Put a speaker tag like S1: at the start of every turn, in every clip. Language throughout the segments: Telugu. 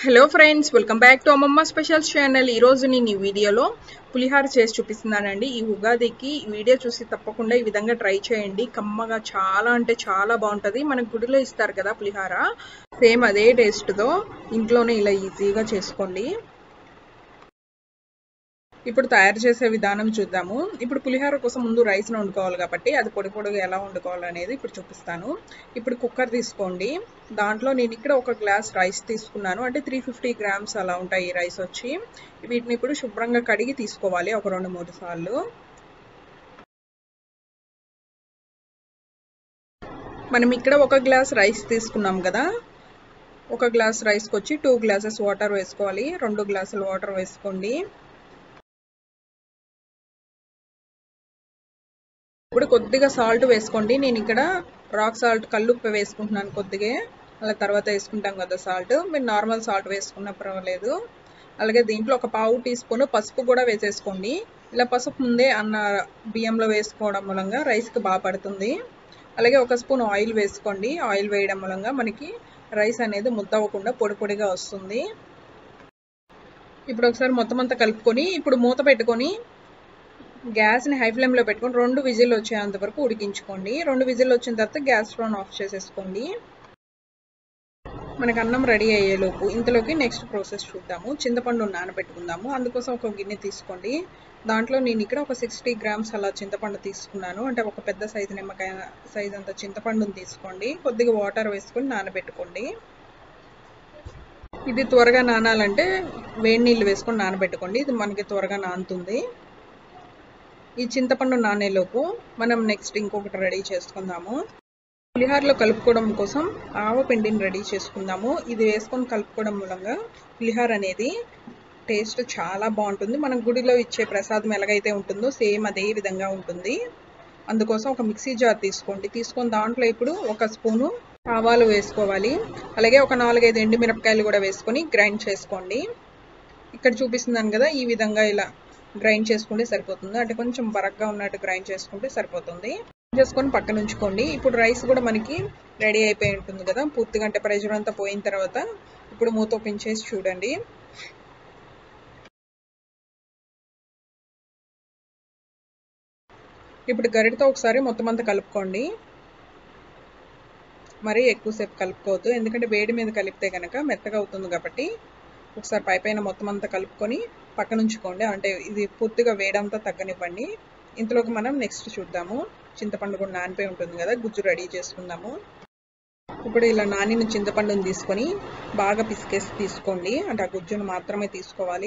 S1: hello friends welcome back to Ammamma specials channel ఈరోజు నేను ఈ వీడియోలో పులిహార చేసి చూపిస్తున్నానండి ఈ ఉగాదికి ఈ వీడియో చూసి తప్పకుండా ఈ విధంగా ట్రై చేయండి కమ్మగా చాలా అంటే చాలా బాగుంటుంది మనకు గుడిలో ఇస్తారు కదా పులిహార సేమ్ అదే టేస్ట్తో ఇంట్లోనే ఇలా ఈజీగా చేసుకోండి ఇప్పుడు తయారు చేసే విధానం చూద్దాము ఇప్పుడు పులిహోర కోసం ముందు రైస్ని వండుకోవాలి కాబట్టి అది పొడి పొడిగా ఎలా వండుకోవాలనేది ఇప్పుడు చూపిస్తాను ఇప్పుడు కుక్కర్ తీసుకోండి దాంట్లో నేను ఇక్కడ ఒక గ్లాస్ రైస్ తీసుకున్నాను అంటే త్రీ ఫిఫ్టీ గ్రామ్స్ అలా ఉంటాయి ఈ రైస్ వచ్చి వీటిని ఇప్పుడు శుభ్రంగా కడిగి తీసుకోవాలి ఒక రెండు మూడు సార్లు మనం ఇక్కడ ఒక గ్లాస్ రైస్ తీసుకున్నాం కదా ఒక గ్లాస్ రైస్కి వచ్చి టూ గ్లాసెస్ వాటర్ వేసుకోవాలి రెండు గ్లాసులు వాటర్ వేసుకోండి ఇప్పుడు కొద్దిగా సాల్ట్ వేసుకోండి నేను ఇక్కడ రాక్ సాల్ట్ కల్లుప్పు వేసుకుంటున్నాను కొద్దిగా అలా తర్వాత వేసుకుంటాం కదా సాల్ట్ మీరు నార్మల్ సాల్ట్ వేసుకున్న పర్వాలేదు అలాగే దీంట్లో ఒక పావు టీ స్పూన్ పసుపు కూడా వేసేసుకోండి ఇలా పసుపు ముందే అన్న బియ్యంలో వేసుకోవడం మూలంగా రైస్కి బాగా పడుతుంది అలాగే ఒక స్పూన్ ఆయిల్ వేసుకోండి ఆయిల్ వేయడం మూలంగా మనకి రైస్ అనేది ముద్దవ్వకుండా పొడి పొడిగా వస్తుంది ఇప్పుడు ఒకసారి మొత్తం అంతా కలుపుకొని ఇప్పుడు మూత పెట్టుకొని గ్యాస్ని హై ఫ్లేమ్లో పెట్టుకొని రెండు విజిల్ వచ్చేంత వరకు ఉడికించుకోండి రెండు విజిల్ వచ్చిన తర్వాత గ్యాస్ స్టవ్ ఆఫ్ చేసేసుకోండి మనకు అన్నం రెడీ అయ్యేలోపు ఇంతలోకి నెక్స్ట్ ప్రాసెస్ చూద్దాము చింతపండు నానబెట్టుకుందాము అందుకోసం ఒక గిన్నె తీసుకోండి దాంట్లో నేను ఇక్కడ ఒక సిక్స్టీ గ్రామ్స్ అలా చింతపండు తీసుకున్నాను అంటే ఒక పెద్ద సైజు నిమ్మకాయ సైజ్ అంత చింతపండుని తీసుకోండి కొద్దిగా వాటర్ వేసుకొని నానబెట్టుకోండి ఇది త్వరగా నానాలంటే వేడి నీళ్ళు వేసుకొని నానబెట్టుకోండి ఇది మనకి త్వరగా నానుతుంది ఈ చింతపండు నానేలోపు మనం నెక్స్ట్ ఇంకొకటి రెడీ చేసుకుందాము పులిహారలో కలుపుకోవడం కోసం ఆవపిండిని రెడీ చేసుకుందాము ఇది వేసుకొని కలుపుకోవడం మూలంగా పులిహార అనేది టేస్ట్ చాలా బాగుంటుంది మనం గుడిలో ఇచ్చే ప్రసాదం ఎలాగైతే ఉంటుందో సేమ్ అదే విధంగా ఉంటుంది అందుకోసం ఒక మిక్సీ జార్ తీసుకోండి తీసుకొని దాంట్లో ఇప్పుడు ఒక స్పూను ఆవాలు వేసుకోవాలి అలాగే ఒక నాలుగైదు ఎండు మిరపకాయలు కూడా వేసుకొని గ్రైండ్ చేసుకోండి ఇక్కడ చూపిస్తున్నాను కదా ఈ విధంగా ఇలా గ్రైండ్ చేసుకుంటే సరిపోతుంది అంటే కొంచెం బరగ్గా ఉన్నట్టు గ్రైండ్ చేసుకుంటే సరిపోతుంది చేసుకొని పక్కన ఉంచుకోండి ఇప్పుడు రైస్ కూడా మనకి రెడీ అయిపోయి ఉంటుంది కదా పూర్తిగా అంటే ప్రెషర్ అంతా పోయిన తర్వాత ఇప్పుడు మూత ఓపెన్ చేసి చూడండి ఇప్పుడు గరిటతో ఒకసారి మొత్తం అంతా కలుపుకోండి మరీ ఎక్కువసేపు కలుపుకోవద్దు ఎందుకంటే వేడి మీద కలిపితే కనుక మెత్తగా అవుతుంది కాబట్టి ఒకసారి పై పైన మొత్తం అంతా కలుపుకొని పక్కన ఉంచుకోండి అంటే ఇది పూర్తిగా వేడంతా తగ్గనివ్వండి ఇంతలోకి మనం నెక్స్ట్ చూద్దాము చింతపండు కూడా నానిపోయి ఉంటుంది కదా గుజ్జు రెడీ చేసుకుందాము ఇప్పుడు ఇలా నానిన చింతపండుని తీసుకొని బాగా పిసికేసి తీసుకోండి అంటే ఆ గుజ్జును మాత్రమే తీసుకోవాలి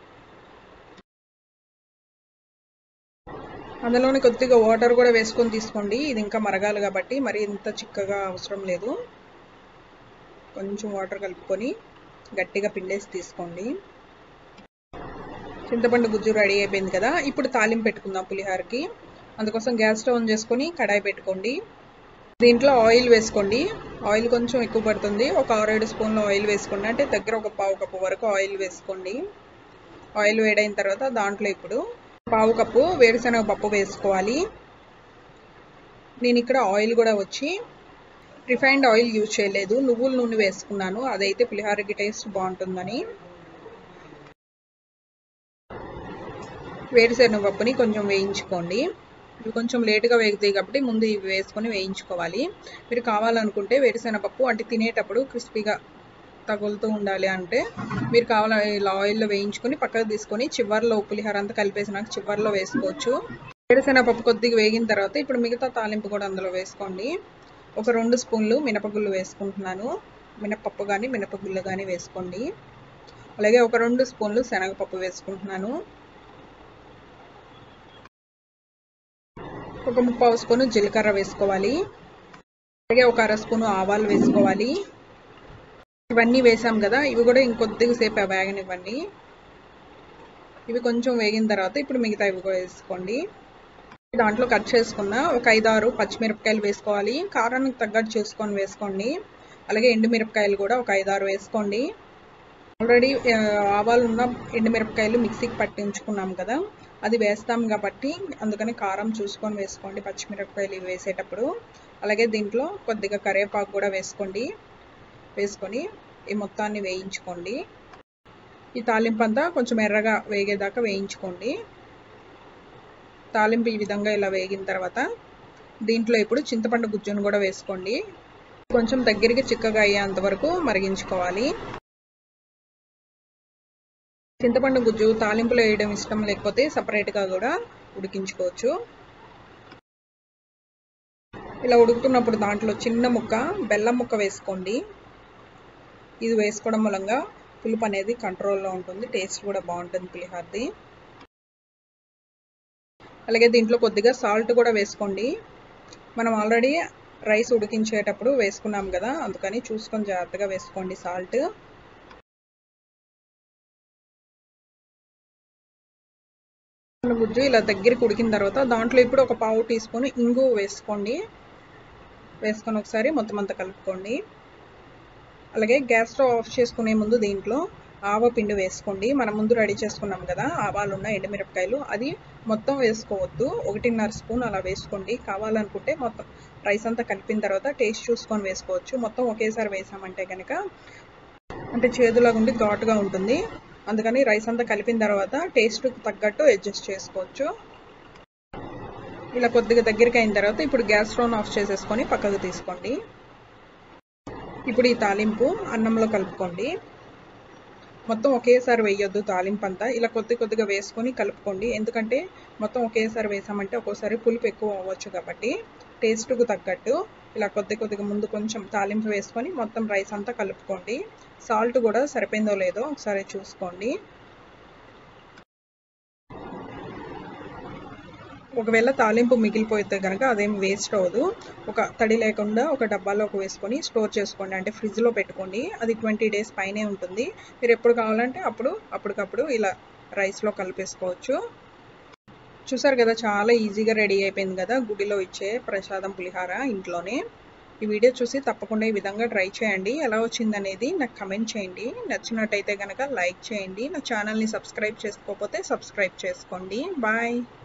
S1: అందులోని కొద్దిగా వాటర్ కూడా వేసుకొని తీసుకోండి ఇది ఇంకా మరగాలి కాబట్టి మరి ఇంత చిక్కగా అవసరం లేదు కొంచెం వాటర్ కలుపుకొని గట్టిగా పిండేసి తీసుకోండి చింతపండు గుజ్జు రెడీ అయిపోయింది కదా ఇప్పుడు తాలింపు పెట్టుకుందాం పులిహారకి అందుకోసం గ్యాస్ స్టవ్ ఆన్ చేసుకొని కడాయి పెట్టుకోండి దీంట్లో ఆయిల్ వేసుకోండి ఆయిల్ కొంచెం ఎక్కువ పడుతుంది ఒక ఆరేడు స్పూన్ల ఆయిల్ వేసుకోండి అంటే దగ్గర ఒక పావు కప్పు వరకు ఆయిల్ వేసుకోండి ఆయిల్ వేడైన తర్వాత దాంట్లో ఇప్పుడు పావు కప్పు వేరుశనగ పప్పు వేసుకోవాలి నేను ఇక్కడ ఆయిల్ కూడా వచ్చి రిఫైన్డ్ ఆయిల్ యూజ్ చేయలేదు నువ్వుల నూనె వేసుకున్నాను అదైతే పులిహారకి టేస్ట్ బాగుంటుందని వేరుశనగ పప్పుని కొంచెం వేయించుకోండి ఇవి కొంచెం లేటుగా వేగుతాయి కాబట్టి ముందు ఇవి వేసుకొని వేయించుకోవాలి మీరు కావాలనుకుంటే వేరుశనగపప్పు అంటే తినేటప్పుడు క్రిస్పీగా తగులుతూ ఉండాలి అంటే మీరు కావాల ఇలా ఆయిల్లో వేయించుకొని పక్కకు తీసుకొని చివర్లో పులిహోర అంతా కలిపేసినాక చివర్లో వేసుకోవచ్చు వేరుశనగపప్పు కొద్దిగా వేగిన తర్వాత ఇప్పుడు మిగతా తాలింపు కూడా అందులో వేసుకోండి ఒక రెండు స్పూన్లు మినపగుళ్ళు వేసుకుంటున్నాను మినపప్పు కానీ మినపగుళ్ళు కానీ వేసుకోండి అలాగే ఒక రెండు స్పూన్లు శనగపప్పు వేసుకుంటున్నాను ఒక ముప్పావు స్పూను జీలకర్ర వేసుకోవాలి అలాగే ఒక అర స్పూను ఆవాలు వేసుకోవాలి ఇవన్నీ వేసాం కదా ఇవి కూడా ఇంకొద్దిగా సేపు వేగనివ్వండి ఇవి కొంచెం వేగిన తర్వాత ఇప్పుడు మిగతా ఇవి కూడా వేసుకోండి దాంట్లో కట్ చేసుకున్న ఒక ఐదారు పచ్చిమిరపకాయలు వేసుకోవాలి కారానికి తగ్గట్టు చూసుకొని వేసుకోండి అలాగే ఎండుమిరపకాయలు కూడా ఒక ఐదారు వేసుకోండి ఆల్రెడీ ఆవాలు ఉన్న ఎండుమిరపకాయలు మిక్సీకి పట్టి ఉంచుకున్నాం కదా అది వేస్తాం కాబట్టి అందుకని కారం చూసుకొని వేసుకోండి పచ్చిమిరపకాయలు ఇవి వేసేటప్పుడు అలాగే దీంట్లో కొద్దిగా కరివేపాకు కూడా వేసుకోండి వేసుకొని ఈ మొత్తాన్ని వేయించుకోండి ఈ తాలింపు అంతా కొంచెం ఎర్రగా వేగేదాకా వేయించుకోండి తాలింపు ఈ విధంగా ఇలా వేగిన తర్వాత దీంట్లో ఇప్పుడు చింతపండు గుజ్జును కూడా వేసుకోండి కొంచెం దగ్గరికి చిక్కగా అయ్యేంత వరకు మరిగించుకోవాలి చింతపండు గుజ్జు తాలింపులో వేయడం ఇష్టం లేకపోతే సపరేట్గా కూడా ఉడికించుకోవచ్చు ఇలా ఉడుకుతున్నప్పుడు దాంట్లో చిన్న ముక్క బెల్లం ముక్క వేసుకోండి ఇది వేసుకోవడం మూలంగా పులుపు అనేది కంట్రోల్లో ఉంటుంది టేస్ట్ కూడా బాగుంటుంది పులిహారది అలాగే దీంట్లో కొద్దిగా సాల్ట్ కూడా వేసుకోండి మనం ఆల్రెడీ రైస్ ఉడికించేటప్పుడు వేసుకున్నాం కదా అందుకని చూసుకొని జాగ్రత్తగా వేసుకోండి సాల్ట్ గుజ్జు ఇలా దగ్గరికి ఉడికిన తర్వాత దాంట్లో ఇప్పుడు ఒక పావు టీ స్పూన్ ఇంగు వేసుకోండి వేసుకొని ఒకసారి మొత్తం అంతా కలుపుకోండి అలాగే గ్యాస్ స్టవ్ ఆఫ్ చేసుకునే ముందు దీంట్లో ఆవ పిండి వేసుకోండి మనం ముందు రెడీ చేసుకున్నాం కదా ఆవాలు ఉన్న ఎండుమిరపకాయలు అది మొత్తం వేసుకోవద్దు ఒకటిన్నర స్పూన్ అలా వేసుకోండి కావాలనుకుంటే మొత్తం రైస్ అంతా కలిపిన తర్వాత టేస్ట్ చూసుకొని వేసుకోవచ్చు మొత్తం ఒకేసారి వేసామంటే కనుక అంటే చేదులాగా ఉండి ఘాటుగా ఉంటుంది అందుకని రైస్ అంతా కలిపిన తర్వాత టేస్ట్కి తగ్గట్టు అడ్జస్ట్ చేసుకోవచ్చు ఇలా కొద్దిగా దగ్గరికి అయిన తర్వాత ఇప్పుడు గ్యాస్ స్టవ్ ఆఫ్ చేసేసుకొని పక్కకు తీసుకోండి ఇప్పుడు ఈ తాలింపు అన్నంలో కలుపుకోండి మొత్తం ఒకేసారి వేయొద్దు తాలింపు అంతా ఇలా కొద్ది కొద్దిగా వేసుకొని కలుపుకోండి ఎందుకంటే మొత్తం ఒకేసారి వేసామంటే ఒక్కోసారి పులుపు ఎక్కువ అవ్వచ్చు కాబట్టి టేస్ట్కు తగ్గట్టు ఇలా కొద్ది కొద్దిగా ముందు కొంచెం తాలింపు వేసుకొని మొత్తం రైస్ అంతా కలుపుకోండి సాల్ట్ కూడా సరిపోయిందో లేదో ఒకసారి చూసుకోండి ఒకవేళ తాలింపు మిగిలిపోతే కనుక అదేం వేస్ట్ అవ్వదు ఒక తడి లేకుండా ఒక డబ్బాలోకి వేసుకొని స్టోర్ చేసుకోండి అంటే ఫ్రిడ్జ్లో పెట్టుకోండి అది ట్వంటీ డేస్ పైనే ఉంటుంది మీరు ఎప్పుడు కావాలంటే అప్పుడు అప్పటికప్పుడు ఇలా రైస్లో కలిపేసుకోవచ్చు చూసారు కదా చాలా ఈజీగా రెడీ అయిపోయింది కదా గుడిలో ఇచ్చే ప్రసాదం పులిహార ఇంట్లోనే ఈ వీడియో చూసి తప్పకుండా ఈ విధంగా ట్రై చేయండి ఎలా వచ్చిందనేది నాకు కమెంట్ చేయండి నచ్చినట్టయితే కనుక లైక్ చేయండి నా ఛానల్ని సబ్స్క్రైబ్ చేసుకోకపోతే సబ్స్క్రైబ్ చేసుకోండి బాయ్